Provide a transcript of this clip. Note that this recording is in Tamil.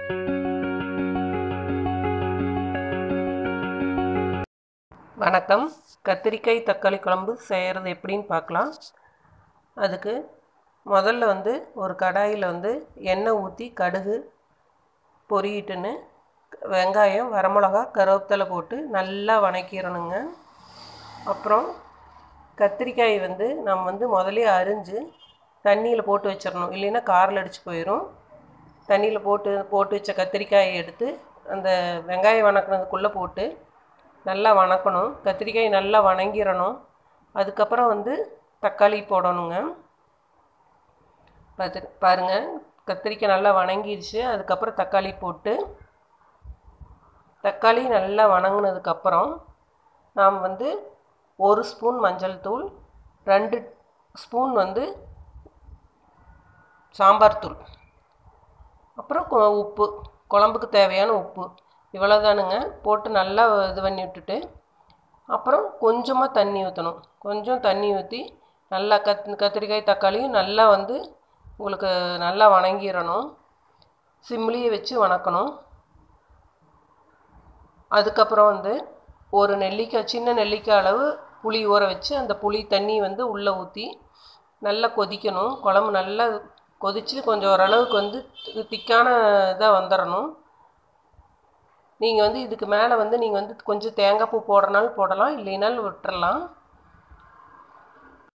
வணக்கம் கத்திரிக்காய் தக்காளி குழம்பு செய்கிறது எப்படின்னு பார்க்கலாம் அதுக்கு முதல்ல வந்து ஒரு கடாயில் வந்து எண்ணெய் ஊற்றி கடுகு பொரியிட்டுன்னு வெங்காயம் வரமிளகா கருவேப்பிலை போட்டு நல்லா வணக்கிடணுங்க அப்புறம் கத்திரிக்காய் வந்து நம்ம வந்து முதலே அரிஞ்சு தண்ணியில் போட்டு வச்சிடணும் இல்லைன்னா காரில் அடித்து போயிடும் தண்ணியில் போட்டு போட்டு வச்ச கத்திரிக்காயை எடுத்து அந்த வெங்காயம் வணக்கினதுக்குள்ளே போட்டு நல்லா வணக்கணும் கத்திரிக்காய் நல்லா வணங்கிடணும் அதுக்கப்புறம் வந்து தக்காளி போடணுங்க பார்த்து பாருங்கள் கத்திரிக்காய் நல்லா வணங்கிடுச்சு அதுக்கப்புறம் தக்காளி போட்டு தக்காளி நல்லா வணங்கினதுக்கப்புறம் நாம் வந்து ஒரு ஸ்பூன் மஞ்சள் தூள் ரெண்டு ஸ்பூன் வந்து சாம்பார் தூள் அப்புறம் கொ- உப்பு குழம்புக்கு தேவையான உப்பு இவ்வளோதானுங்க போட்டு நல்லா இது பண்ணி விட்டுட்டு அப்புறம் கொஞ்சமாக தண்ணி ஊற்றணும் கொஞ்சம் தண்ணி ஊற்றி நல்லா கத் கத்திரிக்காய் தக்காளியும் நல்லா வந்து உங்களுக்கு நல்லா வணங்கிடணும் சிம்லேயே வச்சு வணக்கணும் அதுக்கப்புறம் வந்து ஒரு நெல்லிக்காய் சின்ன நெல்லிக்காய் அளவு புளி ஊற வச்சு அந்த புளி தண்ணி வந்து உள்ளே ஊற்றி நல்லா கொதிக்கணும் குழம்பு நல்லா கொதித்து கொஞ்சம் ஓரளவுக்கு வந்து தி- திக்கான இதாக வந்துடணும் நீங்கள் வந்து இதுக்கு மேலே வந்து நீங்கள் வந்து கொஞ்சம் தேங்காய் பூ போடுறனாலும் போடலாம் இல்லைனாலும் விட்டுறலாம்